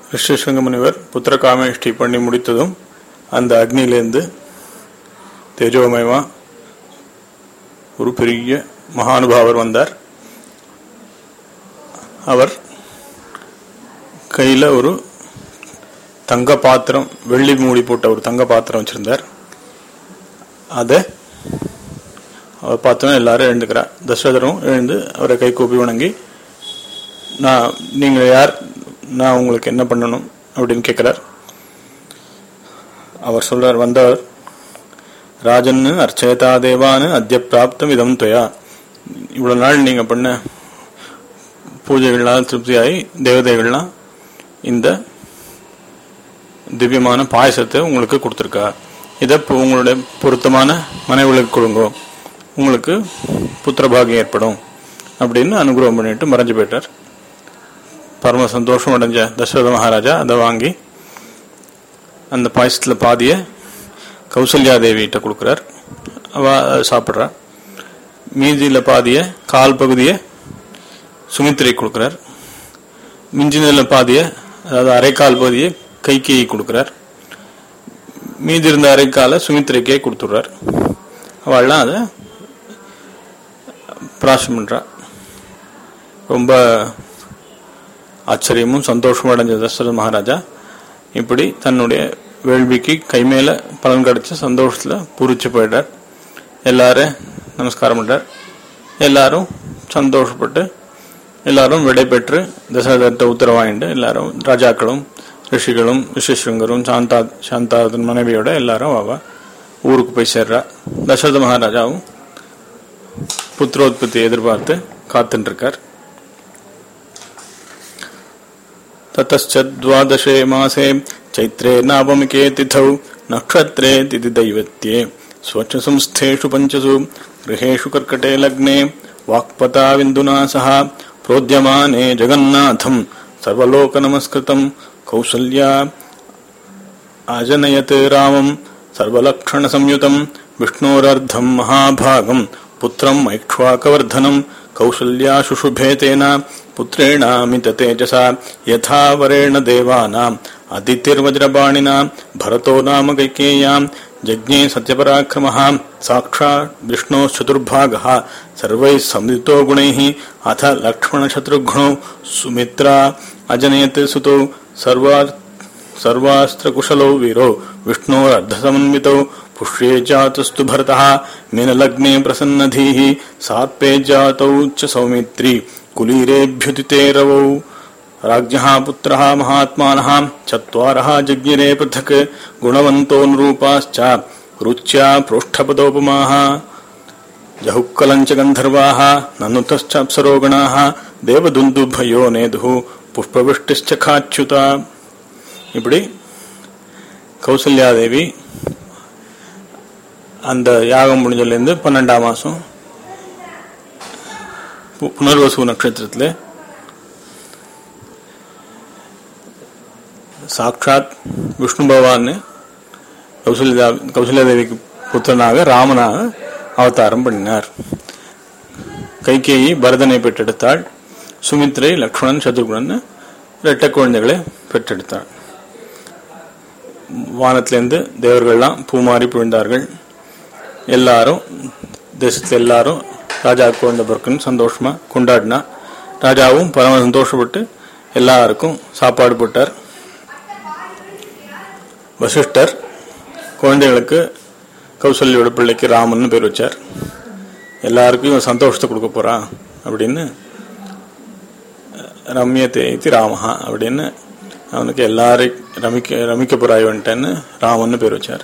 ரிஷிசங்க முனிவர் புத்திர காமேஷ்டி பண்ணி முடித்ததும் அந்த அக்னியிலேருந்து தேஜோமயமா ஒரு பெரிய மகானுபாவர் வந்தார் அவர் கையில ஒரு தங்க பாத்திரம் வெள்ளி மூடி போட்ட ஒரு தங்க பாத்திரம் வச்சிருந்தார் அதை அவர் பார்த்தோன்னா எல்லாரும் எழுந்துக்கிறா தசரதரும் எழுந்து அவரை கை கூப்பி வணங்கி நான் நீங்க யார் நான் உங்களுக்கு என்ன பண்ணணும் அப்படின்னு கேட்கிறார் அவர் சொல்றார் வந்தவர் ராஜன் அர்ச்சயதா தேவான்னு அத்திய பிராப்தம் இதம் துவயா இவ்வளவு நாள் நீங்க பண்ண பூஜைகள்லாம் திருப்தியாகி தேவதைகள்லாம் இந்த திவ்யமான பாயசத்தை உங்களுக்கு கொடுத்துருக்கா இதை இப்போ உங்களுடைய பொருத்தமான மனைவிகளுக்கு கொடுங்க உங்களுக்கு புத்திரபாகியம் ஏற்படும் அப்படின்னு அனுகிரகம் பண்ணிட்டு மறைஞ்சு போயிட்டார் பரம சந்தோஷம் அடைஞ்ச தசரத மகாராஜா அதை வாங்கி அந்த பாயசத்தில் பாதியை கௌசல்யா தேவிகிட்ட கொடுக்குறார் அவ அதை சாப்பிட்றா மீதியில் பாதியை கால் பகுதியை சுமித்திரை கொடுக்குறார் மிஞ்சினில் பாதியை அதாவது அரைக்கால் பகுதியை கைகேயி கொடுக்குறார் மீதி இருந்த அரைக்காலை சுமித்திரைக்கே கொடுத்துட்றார் அவள்லாம் அதை பிராசம் பண்றா ரொம்ப ஆச்சரியமும் சந்தோஷமும் அடைஞ்ச தசரத மகாராஜா இப்படி தன்னுடைய வேள்விக்கு கைமேல பலன் கிடைச்ச சந்தோஷத்துல பூரிச்சு போயிட்டார் எல்லாரும் நமஸ்காரம் பண்றார் எல்லாரும் சந்தோஷப்பட்டு எல்லாரும் விடை பெற்று தசரதத்தை உத்தரவாயிண்டு எல்லாரும் ராஜாக்களும் ரிஷிகளும் ரிஷிஸ்ருங்கரும் சாந்தா சாந்தாதன் மனைவியோட எல்லாரும் அவ ஊருக்கு போய் சேர்றா தசரத மகாராஜாவும் புத்திரோத்பத்தி எதிர்பார்த்து காத்துட்டு இருக்கார் ततश्चद्वादशे मासे चैत्रे नावमिके तिथौ नक्षत्रे तिथिदैवत्ये स्वच्छसंस्थेषु पञ्चसु गृहेषु कर्कटे लग्ने वाक्पताविन्दुना सह प्रोद्यमाने जगन्नाथम् सर्वलोकनमस्कृतम् कौसल्या आजनयत् रामम् सर्वलक्षणसंयुतम् विष्णोरर्धम् महाभागम् पुत्रम् ऐक्ष्वाकवर्धनम् कौसल्या शुशुभे तेन पुत्रेणामित तेजसा यथा वरेण देवानाम् अदितिर्वज्रबाणिना भरतो नाम कैकेय्याम् जज्ञे सत्यपराक्रमः साक्षात् विष्णोश्चतुर्भागः सर्वैः संयुतो गुणैः अथ लक्ष्मणशत्रुघ्नौ सुमित्रा अजनयत् सुतौ सर्वा सर्वास्त्रकुशलौ वीरो विष्णोरर्धसमन्वितौ पुष्ये जातस्तु भरतः मीनलग्ने प्रसन्नधीः सात्पे जातौ च सौमित्री कुलीरेभ्युदिते रवौ राज्ञः पुत्रः महात्मानः चत्वारः जज्ञिरे पृथक् गुणवन्तो नृपाश्च रुच्या प्रोष्ठपदोपमाः जहुक्कलञ्च गन्धर्वाः ननुतश्च अप्सरोगणाः देवदुन्दुभयो नेदुः पुष्पवृष्टिश्च खाच्युता இப்படி கௌசல்யாதேவி அந்த யாகம் முடிஞ்சதுலேருந்து பன்னெண்டாம் மாதம் புனர்வசு நட்சத்திரத்தில் சாட்சாத் விஷ்ணு பகவான் கௌசல்யா கௌசல்யாதேவிக்கு புத்திரனாக ராமனாக அவதாரம் பண்ணினார் கைகேயி பரதனை பெற்றெடுத்தாள் சுமித்ரை லக்ஷ்மணன் சத்ருகுணன் இரட்டை குழந்தைகளை பெற்றெடுத்தாள் வானத்திலேருந்து தேவர்கள்லாம் பூமாறி புழிந்தார்கள் எல்லாரும் தேசத்தில் எல்லாரும் ராஜா குழந்தை பிறக்குன்னு சந்தோஷமா கொண்டாடினா ராஜாவும் பரம சந்தோஷப்பட்டு எல்லாருக்கும் சாப்பாடு போட்டார் வசிஷ்டர் குழந்தைகளுக்கு கௌசல்யோட பிள்ளைக்கு ராமன் பேர் வச்சார் எல்லாருக்கும் இவன் சந்தோஷத்தை கொடுக்க போறான் அப்படின்னு ரம்யத்தை ராமஹா அப்படின்னு அவனுக்கு எல்லாரையும் ரமிக்க ரமிக்க போறாய் வந்துட்டேன்னு ராமன்னு பேர் வச்சார்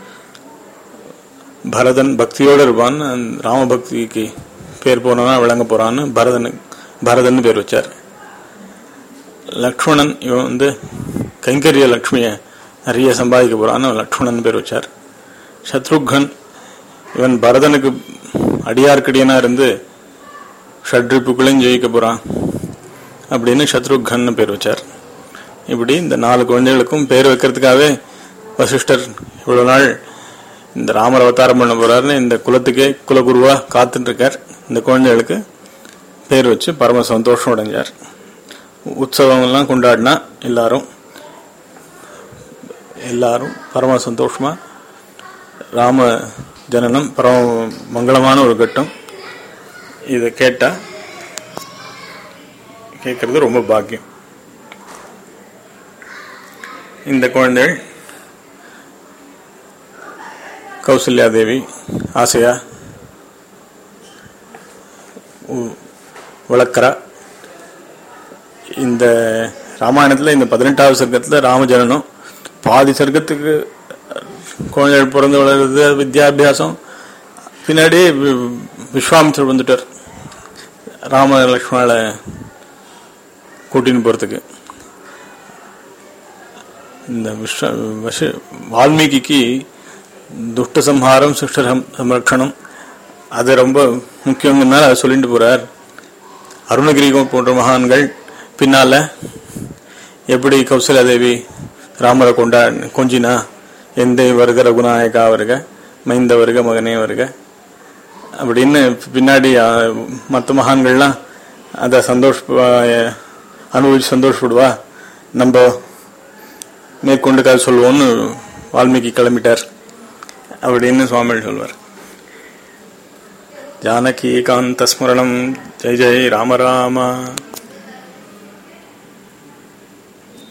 பரதன் பக்தியோட இருப்பான் ராம பக்திக்கு பேர் போனவனா விளங்க போறான்னு பரதன் பரதன் பேர் வச்சார் லக்ஷ்மணன் இவன் வந்து கைங்கரிய லக்ஷ்மிய நிறைய சம்பாதிக்க போறான்னு லக்ஷ்மணன் பேர் வச்சார் சத்ருகன் இவன் பரதனுக்கு அடியார்க்கடியனா இருந்து ஷட்ரிப்புகளையும் ஜெயிக்க போறான் அப்படின்னு சத்ருகன் பேர் வச்சார் இப்படி இந்த நாலு குழந்தைகளுக்கும் பேர் வைக்கிறதுக்காகவே வசிஷ்டர் இவ்வளவு நாள் இந்த ராமர் அவதாரம் பண்ண போறாருன்னு இந்த குலத்துக்கே குலகுருவா காத்துட்டு இருக்கார் இந்த குழந்தைகளுக்கு பேர் வச்சு பரம சந்தோஷம் அடைஞ்சார் உற்சவம் எல்லாம் கொண்டாடினா எல்லாரும் எல்லாரும் பரம சந்தோஷமா ராம ஜனனம் பரம மங்களமான ஒரு கட்டம் இதை கேட்டா கேட்கறது ரொம்ப பாக்கியம் இந்த குழந்தைகள் கௌசல்யா தேவி ஆசையா உ- வளர்க்குறா இந்த ராமாயணத்தில் இந்த பதினெட்டாவது சர்க்கத்தில் ராமஜனனம் பாதி சர்க்கத்துக்கு குழந்தைகள் பிறந்து வளருது வித்யாபியாசம் பின்னாடி வி- விஸ்வாமித்திரர் வந்துட்டார் ராம லக்ஷ்மணால கூட்டின்னு போகிறதுக்கு இந்த விஸ்வ வச வால்மீகிக்கு துஷ்ட சம்ஹாரம் சிஷ்ட சம்- சம்ரக்ஷணம் அது ரொம்ப முக்கியங்கிறதுனால அதை சொல்லிட்டு போறார் அருணகிரி போன்ற மகான்கள் பின்னால எப்படி கௌசல்யா தேவி ராமரை கொண்டா கொஞ்சினா எந்த வருக ரகுநாயகா வருக மைந்த வருக மகனே வருக அப்படின்னு பின்னாடி மற்ற மகான்கள்லாம் அதை சந்தோஷ அனுபவிச்சு சந்தோஷப்படுவா நம்ம மேற்கொண்டு கதை சொல்லுவோம்னு வால்மீகி கிளம்பிட்டார் அப்படின்னு சுவாமிகள் சொல்வார் ஜானகி ஏகாந்த ஸ்மரணம் ஜெய் ஜெய் ராம ராமா